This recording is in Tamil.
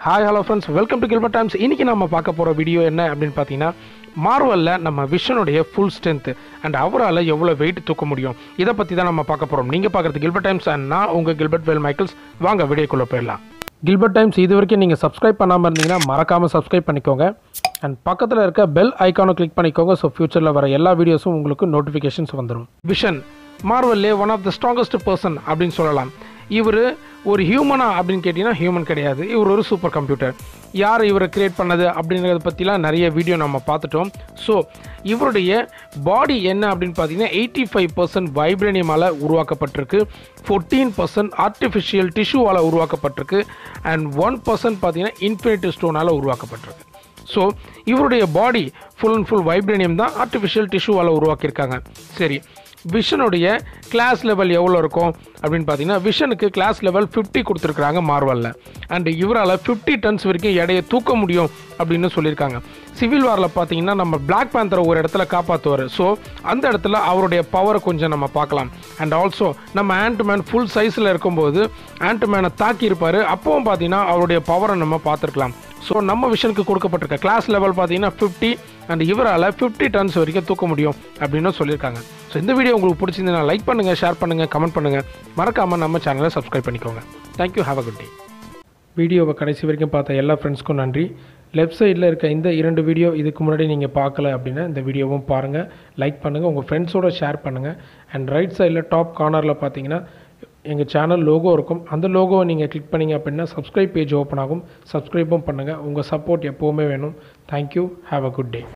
hi hello friends welcome to Gilbert Times இன்றைக்கி நம்ம பார்க்க போகிற வீடியோ என்ன அப்படின்னு பார்த்தீங்கன்னா மார்வலில் நம்ம விஷனுடைய ஃபுல் ஸ்ட்ரென்த் அண்ட் அவரால் எவ்வளோ வெயிட் தூக்க முடியும் இதை பற்றி தான் நம்ம பார்க்க போகிறோம் நீங்கள் பார்க்குறது கில்பர்ட் டைம்ஸ் அண்ட் நான் உங்கள் கில்பர்ட் வேல் மைக்கிள்ஸ் வாங்க வீடியோக்குள்ளே போயிடலாம் கில்பர்ட் டைம்ஸ் இது வரைக்கும் நீங்கள் சப்ஸ்கிரைப் பண்ணாமல் இருந்தீங்கன்னா மறக்காமல் சப்ஸ்கிரைப் பண்ணிக்கோங்க அண்ட் பக்கத்தில் இருக்க பெல் ஐக்கானை கிளிக் பண்ணிக்கோங்க ஸோ ஃபியூச்சரில் வர எல்லா வீடியோஸும் உங்களுக்கு நோட்டிஃபிகேஷன்ஸ் வந்துடும் விஷன் மார்வல்லே one of the strongest person அப்படின்னு சொல்லலாம் இவர் ஒரு ஹியூமனா அப்படின்னு கேட்டிங்கன்னா ஹியூமன் கிடையாது இவர் ஒரு சூப்பர் கம்ப்யூட்டர் யார் இவரை கிரியேட் பண்ணது அப்படிங்கிறத பற்றிலாம் நிறைய வீடியோ நம்ம பார்த்துட்டோம் ஸோ இவருடைய பாடி என்ன அப்படின்னு பார்த்தீங்கன்னா எயிட்டி ஃபைவ் பர்சன்ட் வைப்ரேனியமால் உருவாக்கப்பட்டிருக்கு ஃபோர்டீன் பர்சன்ட் ஆர்டிஃபிஷியல் டிஷ்யூவால் உருவாக்கப்பட்டிருக்கு அண்ட் ஒன் பர்சன்ட் பார்த்தீங்கன்னா இன்ஃபினிட்டி ஸ்டோனால் உருவாக்கப்பட்டிருக்கு ஸோ இவருடைய body full and full vibranium தான் ஆர்டிஃபிஷியல் டிஷ்யூவால் உருவாக்கியிருக்காங்க சரி விஷனுடைய கிளாஸ் லெவல் எவ்வளோ இருக்கும் அப்படின்னு பார்த்தீங்கன்னா விஷனுக்கு கிளாஸ் லெவல் ஃபிஃப்டி கொடுத்துருக்குறாங்க மார்வலில் அண்ட் இவரால் ஃபிஃப்டி டன்ஸ் வரைக்கும் எடையை தூக்க முடியும் அப்படின்னு சொல்லியிருக்காங்க சிவில் வாரில் பார்த்தீங்கன்னா நம்ம பிளாக் பேந்தரை ஒரு இடத்துல காப்பாற்றுவார் ஸோ அந்த இடத்துல அவருடைய பவரை கொஞ்சம் நம்ம பார்க்கலாம் அண்ட் ஆல்சோ நம்ம ஆண்ட்மேன் ஃபுல் சைஸில் இருக்கும்போது ஆண்ட்மேனை தாக்கியிருப்பார் அப்பவும் பார்த்தீங்கன்னா அவருடைய பவரை நம்ம பார்த்துருக்கலாம் ஸோ நம்ம விஷனுக்கு கொடுக்கப்பட்டிருக்க கிளாஸ் லெவல் பார்த்தீங்கன்னா ஃபிஃப்டி அண்ட் இவரால் ஃபிஃப்டி டன்ஸ் வரைக்கும் தூக்க முடியும் அப்படின்னு சொல்லியிருக்காங்க ஸோ இந்த வீடியோ உங்களுக்கு பிடிச்சிருந்தா லைக் பண்ணுங்கள் ஷேர் பண்ணுங்கள் கமெண்ட் பண்ணுங்கள் மறக்காமல் நம்ம சேனலை சப்ஸ்கிரைப் பண்ணிக்கோங்க thank you have a good day வீடியோவை கடைசி வரைக்கும் பார்த்த எல்லா ஃப்ரெண்ட்ஸ்க்கும் நன்றி லெஃப்ட் சைடில் இருக்க இந்த இரண்டு வீடியோ இதுக்கு முன்னாடி நீங்கள் பார்க்கல அப்படின்னா இந்த வீடியோவும் பாருங்கள் லைக் பண்ணுங்கள் உங்கள் ஃப்ரெண்ட்ஸோட ஷேர் பண்ணுங்கள் அண்ட் ரைட் சைடில் டாப் கார்னரில் பார்த்தீங்கன்னா எங்கள் சேனல் லோகோ இருக்கும் அந்த லோகோவை நீங்கள் கிளிக் பண்ணிங்க அப்படின்னா சப்ஸ்கிரைப் பேஜ் ஓப்பன் ஆகும் சப்ஸ்கிரைப்பும் பண்ணுங்கள் உங்கள் சப்போர்ட் எப்போவுமே வேணும் thank you have a good day